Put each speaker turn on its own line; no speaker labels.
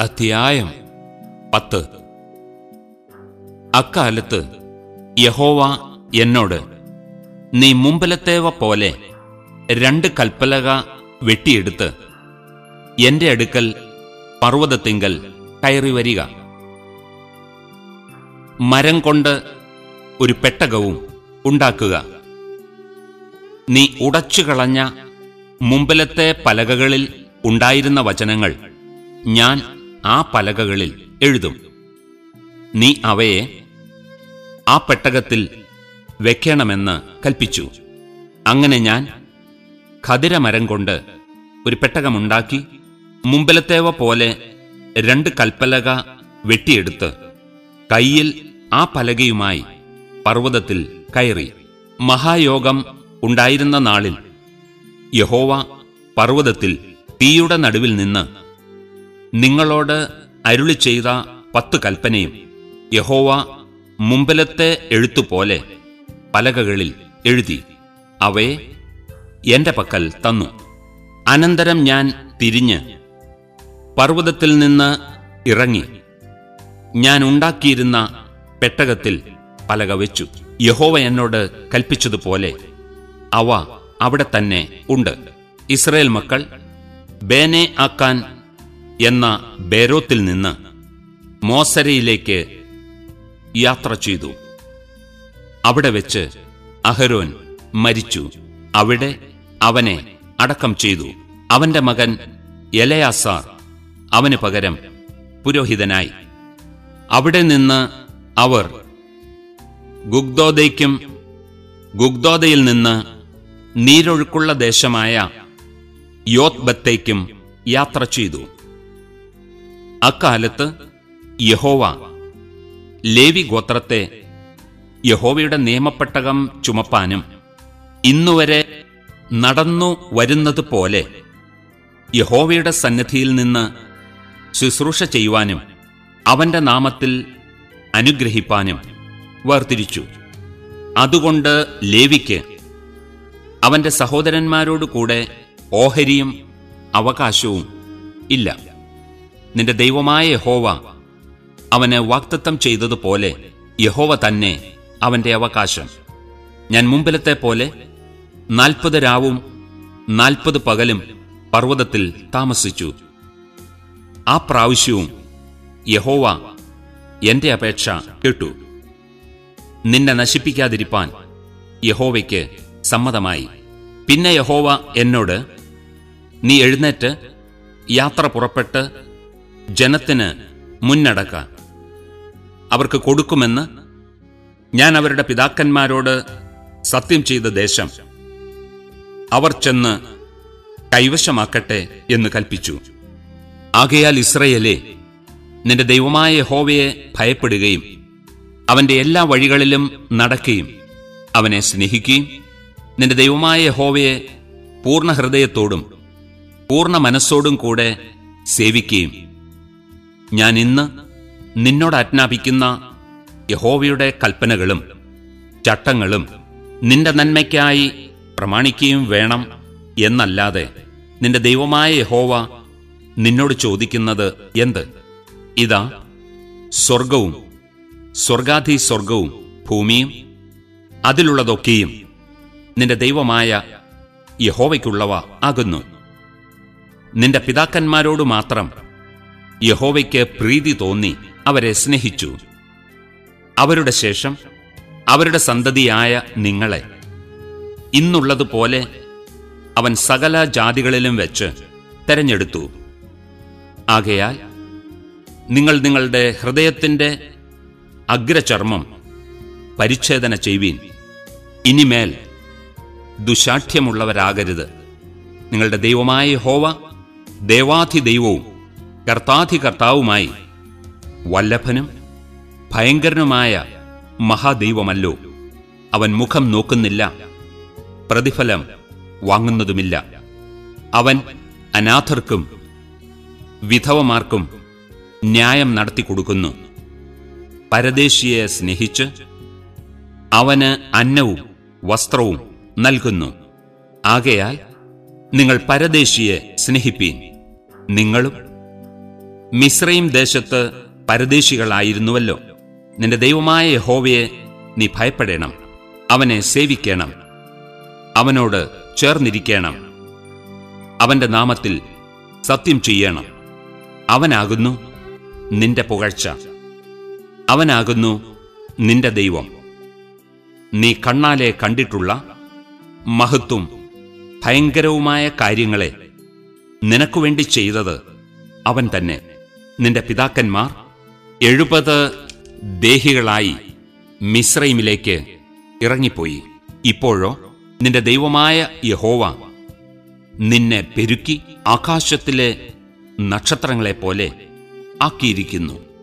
അധ്യായം പത്ത് അക്കാലത്ത് യഹോവ എന്നോട് നീ മുമ്പിലത്തേവ പോലെ രണ്ട് കൽപ്പലക വെട്ടിയെടുത്ത് എന്റെ അടുക്കൽ പർവ്വതത്തിങ്കൽ കയറി വരിക മരം കൊണ്ട് ഒരു പെട്ടകവും ഉണ്ടാക്കുക നീ ഉടച്ചുകളഞ്ഞ മുമ്പിലത്തെ പലകകളിൽ ഉണ്ടായിരുന്ന വചനങ്ങൾ ഞാൻ ആ പലകകളിൽ എഴുതും നീ അവയെ ആ പെട്ടകത്തിൽ വെക്കണമെന്ന് കൽപ്പിച്ചു അങ്ങനെ ഞാൻ ഖതിരമരം കൊണ്ട് ഒരു പെട്ടകമുണ്ടാക്കി മുമ്പിലത്തേവ പോലെ രണ്ട് കൽപ്പലക വെട്ടിയെടുത്ത് കയ്യിൽ ആ പലകയുമായി പർവ്വതത്തിൽ കയറി മഹായോഗം ഉണ്ടായിരുന്ന നാളിൽ യഹോവ പർവ്വതത്തിൽ തീയുടെ നടുവിൽ നിന്ന് നിങ്ങളോട് അരുളി ചെയ്ത പത്ത് കൽപ്പനയും യഹോവ മുമ്പിലത്തെ എഴുത്തുപോലെ പലകകളിൽ എഴുതി അവയെ എന്റെ പക്കൽ തന്നു അനന്തരം ഞാൻ തിരിഞ്ഞ് പർവ്വതത്തിൽ നിന്ന് ഇറങ്ങി ഞാൻ ഉണ്ടാക്കിയിരുന്ന പെട്ടകത്തിൽ പലക വെച്ചു യഹോവ എന്നോട് കൽപ്പിച്ചതുപോലെ അവ അവിടെ തന്നെ ഉണ്ട് ഇസ്രയേൽ മക്കൾ ബേനെ ആക്കാൻ എന്ന ബേരോത്തിൽ നിന്ന് മോസരയിലേക്ക് യാത്ര ചെയ്തു അവിടെ വെച്ച് അഹരോൻ മരിച്ചു അവിടെ അവനെ അടക്കം ചെയ്തു അവന്റെ മകൻ എലയാസാർ അവന് പകരം പുരോഹിതനായി അവിടെ നിന്ന് അവർ ഗുഗ്ദോദയ്ക്കും ഗുഗ്ദോദയിൽ നിന്ന് നീരൊഴുക്കുള്ള ദേശമായ യോത്ബത്തേക്കും യാത്ര ചെയ്തു അക്കാലത്ത് യഹോവ ലേവി ഗോത്രത്തെ യഹോവയുടെ നിയമപ്പെട്ടകം ചുമപ്പാനും ഇന്നുവരെ നടന്നു വരുന്നത് പോലെ യഹോവയുടെ സന്നിധിയിൽ നിന്ന് ശുശ്രൂഷ ചെയ്യുവാനും അവന്റെ നാമത്തിൽ അനുഗ്രഹിപ്പാനും വേർതിരിച്ചു അതുകൊണ്ട് ലേവിക്ക് അവന്റെ സഹോദരന്മാരോട് കൂടെ ഓഹരിയും അവകാശവും ഇല്ല നിന്റെ ദൈവമായ യഹോവ അവന് വാക്തത്വം ചെയ്തതുപോലെ യഹോവ തന്നെ അവന്റെ അവകാശം ഞാൻ മുമ്പിലത്തെ പോലെ നാൽപ്പത് രാവും നാൽപ്പത് പകലും പർവ്വതത്തിൽ താമസിച്ചു ആ പ്രാവശ്യവും യഹോവ എന്റെ അപേക്ഷ കേട്ടു നിന്നെ നശിപ്പിക്കാതിരിപ്പാൻ യഹോവയ്ക്ക് സമ്മതമായി പിന്നെ യഹോവ എന്നോട് നീ എഴുന്നേറ്റ് യാത്ര പുറപ്പെട്ട് ജനത്തിന് മുന്നടക്ക അവർക്ക് കൊടുക്കുമെന്ന് ഞാൻ അവരുടെ പിതാക്കന്മാരോട് സത്യം ചെയ്ത ദേശം അവർ ചെന്ന് കൈവശമാക്കട്ടെ എന്ന് കൽപ്പിച്ചു ആകയാൽ ഇസ്രയേലെ നിന്റെ ദൈവമായ യഹോവയെ ഭയപ്പെടുകയും അവന്റെ എല്ലാ വഴികളിലും നടക്കുകയും അവനെ സ്നേഹിക്കുകയും നിന്റെ ദൈവമായ യഹോവയെ പൂർണ്ണ ഹൃദയത്തോടും പൂർണ്ണ മനസ്സോടും കൂടെ സേവിക്കുകയും ഞാൻ ഇന്ന് നിന്നോട് ആജ്ഞാപിക്കുന്ന യഹോവയുടെ കൽപ്പനകളും ചട്ടങ്ങളും നിന്റെ നന്മയ്ക്കായി പ്രമാണിക്കുകയും വേണം എന്നല്ലാതെ നിന്റെ ദൈവമായ യഹോവ നിന്നോട് ചോദിക്കുന്നത് എന്ത് ഇതാ സ്വർഗവും സ്വർഗാധി സ്വർഗവും ഭൂമിയും അതിലുള്ളതൊക്കെയും നിന്റെ ദൈവമായ യഹോവയ്ക്കുള്ളവ ആകുന്നു നിന്റെ പിതാക്കന്മാരോട് മാത്രം യഹോവയ്ക്ക് പ്രീതി തോന്നി അവരെ സ്നേഹിച്ചു അവരുടെ ശേഷം അവരുടെ സന്തതിയായ നിങ്ങളെ ഇന്നുള്ളതുപോലെ അവൻ സകല ജാതികളിലും വെച്ച് തെരഞ്ഞെടുത്തു ആകയാൽ നിങ്ങൾ നിങ്ങളുടെ ഹൃദയത്തിന്റെ അഗ്രചർമ്മം പരിച്ഛേദന ചെയ്യുവീൻ ഇനിമേൽ ദുശാഠ്യമുള്ളവരാകരുത് നിങ്ങളുടെ ദൈവമായ ഹോവ ദേവാധി ദൈവവും കർത്താധി കർത്താവുമായി വല്ലഭനും ഭയങ്കരനുമായ മഹാദൈവമല്ലോ അവൻ മുഖം നോക്കുന്നില്ല പ്രതിഫലം വാങ്ങുന്നതുമില്ല അവൻ അനാഥർക്കും വിധവമാർക്കും ന്യായം നടത്തി കൊടുക്കുന്നു പരദേശിയെ സ്നേഹിച്ച് അവന് അന്നവും വസ്ത്രവും നൽകുന്നു ആകയാൽ നിങ്ങൾ പരദേശിയെ സ്നേഹിപ്പീൻ നിങ്ങളും മിശ്രയും ദേശത്ത് പരദേശികളായിരുന്നുവല്ലോ നിന്റെ ദൈവമായ യഹോവയെ നീ ഭയപ്പെടേണം അവനെ സേവിക്കണം അവനോട് ചേർന്നിരിക്കണം അവന്റെ നാമത്തിൽ സത്യം ചെയ്യണം അവനാകുന്നു നിന്റെ പുകഴ്ച അവനാകുന്നു നിന്റെ ദൈവം നീ കണ്ണാലെ കണ്ടിട്ടുള്ള മഹത്വം ഭയങ്കരവുമായ കാര്യങ്ങളെ നിനക്കു വേണ്ടി ചെയ്തത് അവൻ തന്നെ നിന്റെ പിതാക്കന്മാർ എഴുപത് ദേഹികളായി മിശ്രൈമിലേക്ക് ഇറങ്ങിപ്പോയി ഇപ്പോഴോ നിന്റെ ദൈവമായ യഹോവ നിന്നെ പെരുക്കി ആകാശത്തിലെ നക്ഷത്രങ്ങളെപ്പോലെ ആക്കിയിരിക്കുന്നു